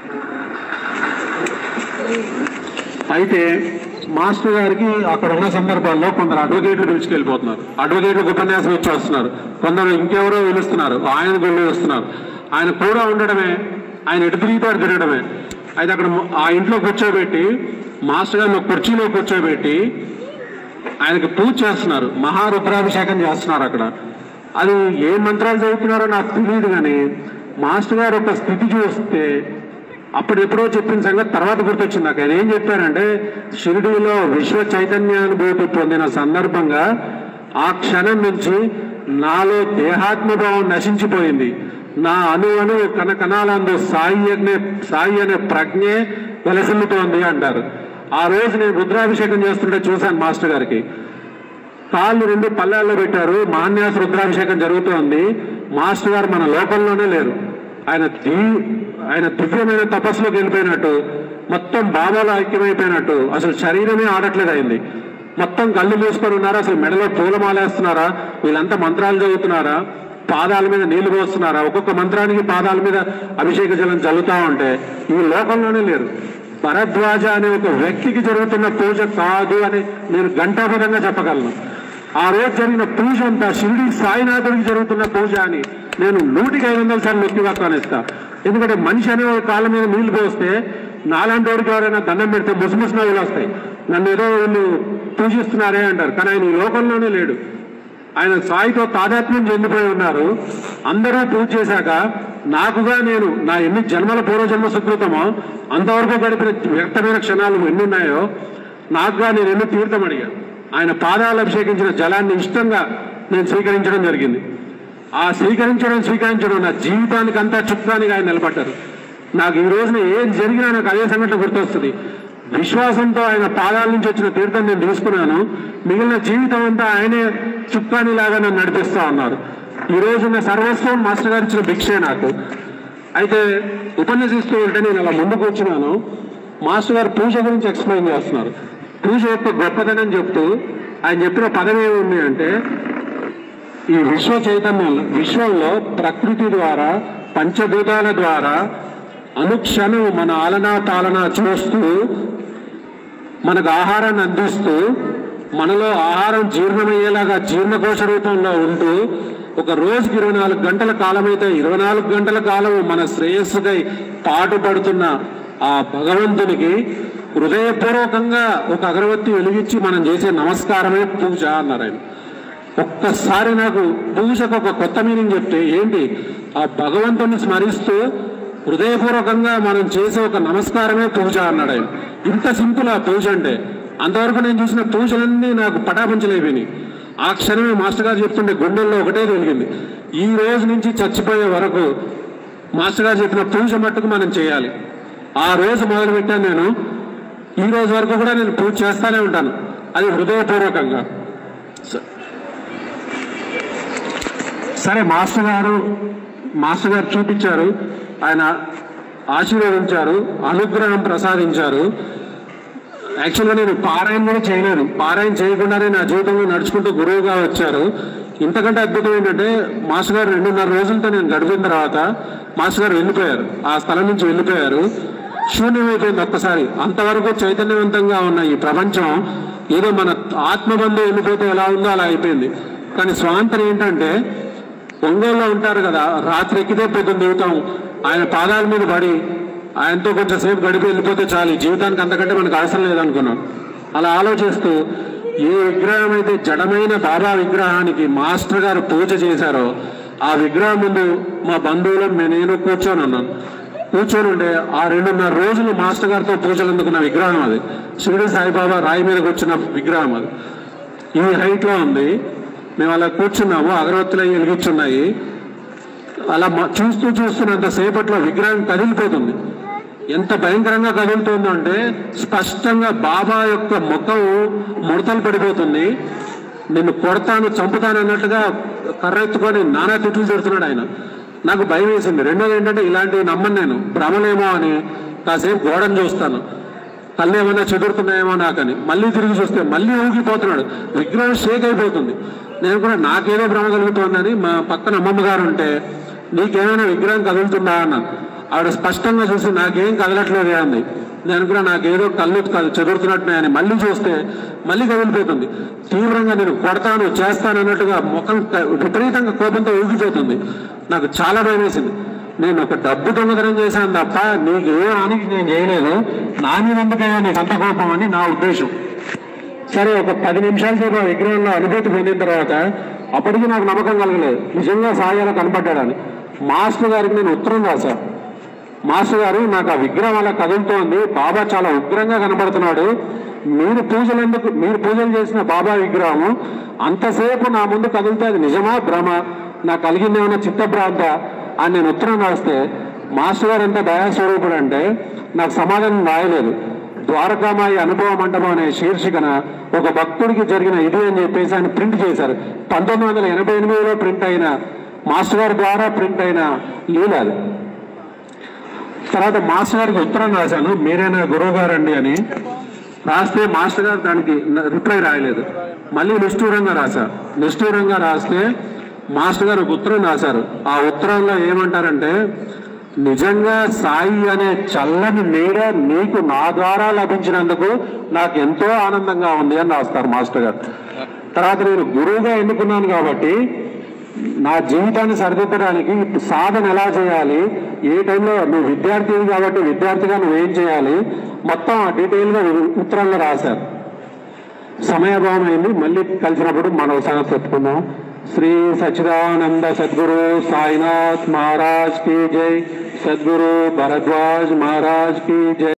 అయితే మాస్టర్ గారికి అక్కడ ఉన్న సందర్భాల్లో కొందరు అడ్వకేట్లు పిలుచుకెళ్ళిపోతున్నారు అడ్వకేట్లకు ఉపన్యాసం ఇచ్చి వస్తున్నారు కొందరు ఇంకెవరో పిలుస్తున్నారు ఆయన వెళ్ళి వస్తున్నారు ఆయన కూడా ఉండడమే ఆయన ఎటు తిరిగితే అటు తిరగడమే అయితే అక్కడ ఆ ఇంట్లో కూర్చోబెట్టి మాస్టర్ గారిని ఒక కుర్చీలో కూర్చోబెట్టి ఆయనకి పూజ చేస్తున్నారు మహారుద్రాభిషేకం చేస్తున్నారు అక్కడ అది ఏ మంత్రాలు చదువుతున్నారో నాకు తెలియదు కానీ మాస్టర్ గారు ఒక స్థితి చూస్తే అప్పుడు ఎప్పుడో చెప్పిన సంగతి తర్వాత గుర్తొచ్చింది నాకు ఆయన ఏం చెప్పారంటే షిరిడీలో విశ్వ చైతన్యానుభూతి పొందిన సందర్భంగా ఆ క్షణం నుంచి నాలో దేహాత్మభావం నశించిపోయింది నా అణు అణు కణ కణాలందు సాయి అనే సాయి అనే ప్రజ్ఞే వెలసిల్లుతోంది అంటారు ఆ రోజు నేను రుద్రాభిషేకం చేస్తుంటే చూశాను మాస్టర్ గారికి కాళ్ళు రెండు పల్లెల్లో పెట్టారు మాన్యాస రుద్రాభిషేకం జరుగుతోంది మాస్టర్ గారు మన లోకంలోనే లేరు ఆయన దీ ఆయన దివ్యమైన తపస్సులోకి వెళ్ళిపోయినట్టు మొత్తం బాబాలో ఐక్యమైపోయినట్టు అసలు శరీరమే ఆడట్లేదు అయింది మొత్తం కళ్ళు మూసుకొని ఉన్నారు అసలు మెడలో పూలమాలేస్తున్నారా వీళ్ళంతా మంత్రాలు చదువుతున్నారా పాదాల మీద నీళ్లు పోస్తున్నారా ఒక్కొక్క మంత్రానికి పాదాల మీద అభిషేక జలం చల్లుతా ఉంటే ఈ లోకంలోనే లేరు భరద్వాజ అనే ఒక వ్యక్తికి జరుగుతున్న పూజ కాదు అని నేను ఘంటాపదంగా చెప్పగలను ఆ రోజు జరిగిన పూజ అంతా షిరిడి సాయినాథుడికి జరుగుతున్న పూజ అని నేను నూటికి ఐదు వందల సార్లు నొక్కి వ్యాఖ్యానిస్తా ఎందుకంటే మనిషి అనే ఒక కాళ్ళ మీద నీళ్లు పోస్తే నాలాంటి వాడికి ఎవరైనా దండం పెడితే ముసిముసి నవ్వులు వస్తాయి నన్ను ఏదో వీళ్ళు పూజిస్తున్నారే అంటారు కానీ ఆయన ఈ లోకంలోనే లేడు ఆయన సాయితో తాదాత్మ్యం చెందిపోయి ఉన్నారు అందరూ పూజ చేశాక నాకుగా నేను నా ఎన్ని జన్మల పూర్వజన్మ సుకృతమో అంతవరకు గడిపిన వ్యక్తమైన క్షణాలు ఎన్ని ఉన్నాయో నాకుగా నేను ఎన్ని తీర్థం అడిగాను ఆయన పాదాలు అభిషేకించిన జలాన్ని ఇష్టంగా నేను స్వీకరించడం జరిగింది ఆ స్వీకరించడం స్వీకరించడం నా జీవితానికి అంతా చుక్కానికి ఆయన నిలబడ్డారు నాకు ఈ రోజున ఏం జరిగినా నాకు అదే సంఘటన గుర్తొస్తుంది విశ్వాసంతో ఆయన పాదాల నుంచి వచ్చిన తీర్థం నేను తీసుకున్నాను మిగిలిన జీవితం అంతా ఆయనే చుక్కాని లాగా నన్ను నడిపిస్తా ఉన్నారు ఈ రోజు నా సర్వస్వం మాస్టర్ గారు ఇచ్చిన భిక్షే నాకు అయితే ఉపన్యసిస్తూ ఉంటే నేను అలా ముందు కూర్చున్నాను మాస్టర్ గారు పూజ గురించి ఎక్స్ప్లెయిన్ చేస్తున్నారు పూజ యొక్క గొప్పదనం చెప్తూ ఆయన చెప్పిన పదం ఏముంది అంటే ఈ విశ్వ చైతన్యంలో విశ్వంలో ప్రకృతి ద్వారా పంచభూతాల ద్వారా అనుక్షణం మన ఆలనా తాలన చూస్తూ మనకు ఆహారాన్ని అందిస్తూ మనలో ఆహారం జీర్ణమయ్యేలాగా జీర్ణకోశ రూపంలో ఉంటూ ఒక రోజుకి ఇరవై నాలుగు గంటల కాలం అయితే ఇరవై నాలుగు గంటల కాలం మన శ్రేయస్సుకై పాటుపడుతున్న ఆ భగవంతునికి హృదయపూర్వకంగా ఒక అగరవత్తి వెలిగించి మనం చేసే నమస్కారమే పూజ అన్నారు ఆయన ఒక్కసారి నాకు పూజకు ఒక కొత్త మీనింగ్ చెప్తే ఏంటి ఆ భగవంతుని స్మరిస్తూ హృదయపూర్వకంగా మనం చేసే ఒక నమస్కారమే పూజ అన్నాడు ఆయన ఇంత సింపుల్ ఆ పూజ అంటే అంతవరకు నేను చూసిన పూజలన్నీ నాకు పటాపంచలైపోయినాయి ఆ క్షణమే మాస్టర్ గారు చెప్తుంటే గుండెల్లో ఒకటే వెలిగింది ఈ రోజు నుంచి చచ్చిపోయే వరకు మాస్టర్ గారు చెప్పిన పూజ మట్టుకు మనం చేయాలి ఆ రోజు మొదలు పెట్టాను నేను ఈ రోజు వరకు కూడా నేను పూజ చేస్తానే ఉంటాను అది హృదయపూర్వకంగా స- సరే మాస్టర్ గారు మాస్టర్ గారు చూపించారు ఆయన ఆశీర్వదించారు అనుగ్రహం ప్రసాదించారు యాక్చువల్గా నేను పారాయణ కూడా చేయలేను పారాయణ చేయకుండానే నా జీవితంలో నడుచుకుంటూ గురువుగా వచ్చారు ఇంతకంటే అద్భుతం ఏంటంటే మాస్టర్ గారు రెండున్నర రోజులతో నేను గడిపిన తర్వాత మాస్టర్ గారు వెళ్ళిపోయారు ఆ స్థలం నుంచి వెళ్ళిపోయారు శూన్యమైపోయింది ఒక్కసారి అంతవరకు చైతన్యవంతంగా ఉన్న ఈ ప్రపంచం ఏదో మన ఆత్మబంధు వెళ్ళిపోతే ఎలా ఉందో అలా అయిపోయింది కానీ స్వాంతరం ఏంటంటే ఒంగోలులో ఉంటారు కదా రాత్రి ఎక్కితే పొద్దున్న దిగుతాం ఆయన పాదాల మీద పడి ఆయనతో కొంచెం సేపు గడిపి వెళ్ళిపోతే చాలు ఈ జీవితానికి అంతకంటే మనకు అవసరం లేదనుకున్నాం అలా ఆలోచిస్తూ ఏ విగ్రహం అయితే జడమైన బాబా విగ్రహానికి మాస్టర్ గారు పూజ చేశారో ఆ విగ్రహం ముందు మా బంధువులు మే- నేను కూర్చొని ఉన్నాను కూర్చొని ఉంటే ఆ రెండున్నర రోజులు మాస్టర్ గారితో పూజలు అందుకున్న విగ్రహం అది షిరిడి సాయిబాబా రాయి మీద కూర్చున్న విగ్రహం అది ఈ హైట్ లో ఉంది మేము అలా కూర్చున్నాము అగరవత్తులు అవి వెలిగించున్నాయి అలా మ- చూస్తూ చూస్తున్నంత సేపట్లో విగ్రహం కదిలిపోతుంది ఎంత భయంకరంగా కదులుతుందో అంటే స్పష్టంగా బాబా యొక్క ముఖం ముడతలు పడిపోతుంది నిన్ను కొడతాను చంపుతాను అన్నట్టుగా కర్ర ఎత్తుకొని నానా తిట్లు తిడుతున్నాడు ఆయన నాకు భయం వేసింది రెండోది ఏంటంటే ఇలాంటివి నమ్మను నేను భ్రమలేమో అని కాసేపు గోడను చూస్తాను కళ్ళు ఏమైనా చెదురుతున్నాయేమో నాకని మళ్ళీ తిరిగి చూస్తే మళ్ళీ ఊగిపోతున్నాడు విగ్రహం షేక్ అయిపోతుంది నేను కూడా నాకేదో భ్రమ కలుగుతోందని మా పక్కన అమ్మమ్మ గారు ఉంటే నీకేమైనా విగ్రహం కదులుతుందా అన్నాను ఆవిడ స్పష్టంగా చూసి నాకేం కదలట్లేదే అంది నేను కూడా నాకేదో కళ్ళు కదు- చెదురుతున్నట్టున్నాయని మళ్ళీ చూస్తే మళ్ళీ కదిలిపోతుంది తీవ్రంగా నేను కొడతాను చేస్తాను అన్నట్టుగా ముఖం క- విపరీతంగా కోపంతో ఊగిపోతుంది నాకు చాలా భయం వేసింది నేను ఒక డబ్బు దొంగతనం చేశాను తప్ప నీకు ఏ హానికి నేను చేయలేదు నా మీద ఎందుకయ్యా నీకు అంత కోపం అని నా ఉద్దేశం సరే ఒక పది నిమిషాల సేపు ఆ విగ్రహంలో అనుభూతి పొందిన తర్వాత అప్పటికి నాకు నమ్మకం కలగలేదు నిజంగా సాయాలో కనపడ్డాడని మాస్టర్ గారికి నేను ఉత్తరం రాశా మాస్టర్ గారు నాకు ఆ విగ్రహం అలా కదులుతోంది బాబా చాలా ఉగ్రంగా కనబడుతున్నాడు మీరు పూజలు ఎందుకు మీరు పూజలు చేసిన బాబా విగ్రహము అంతసేపు నా ముందు కదిలితే అది నిజమా భ్రమ నాకు కలిగింది ఏమైనా చిత్తభ్రాంత అని నేను ఉత్తరం రాస్తే మాస్టర్ గారు ఎంత దయాస్వరూపుడు అంటే నాకు సమాధానం రాయలేదు ద్వారకామాయి అనుభవ మండపం అనే శీర్షికన ఒక భక్తుడికి జరిగిన ఇది అని చెప్పేసి ఆయన ప్రింట్ చేశారు పంతొమ్మిది వందల ఎనభై ఎనిమిదిలో ప్రింట్ అయిన మాస్టర్ గారి ద్వారా ప్రింట్ అయిన లీల అది తర్వాత మాస్టర్ గారికి ఉత్తరం రాశాను మీరేనా గురువు గారండి అని రాస్తే మాస్టర్ గారు దానికి రిప్లై రాయలేదు మళ్ళీ నిష్ఠూరంగా రాశా నిష్ఠూరంగా రాస్తే మాస్టర్ గారు ఒక ఉత్తరం రాశారు ఆ ఉత్తరంలో ఏమంటారంటే నిజంగా సాయి అనే చల్లని నీడ నీకు నా ద్వారా లభించినందుకు నాకు ఎంతో ఆనందంగా ఉంది అని రాస్తారు మాస్టర్ గారు తర్వాత నేను గురువుగా ఎన్నుకున్నాను కాబట్టి నా జీవితాన్ని సరిదిద్దడానికి ఇప్పుడు సాధన ఎలా చేయాలి ఏ టైంలో నువ్వు విద్యార్థివి కాబట్టి విద్యార్థిగా నువ్వేం చేయాలి మొత్తం డీటెయిల్గా ఉత్తరంలో రాశారు సమయభావం అయింది మళ్ళీ కలిసినప్పుడు మనం సంగతి చెప్పుకుందాం శ్రీ సచిదానంద సద్గురు సాయినాథ్ మహారాజ్ కి జై సద్గురు భరద్వాజ్ మహారాజ్ కి జై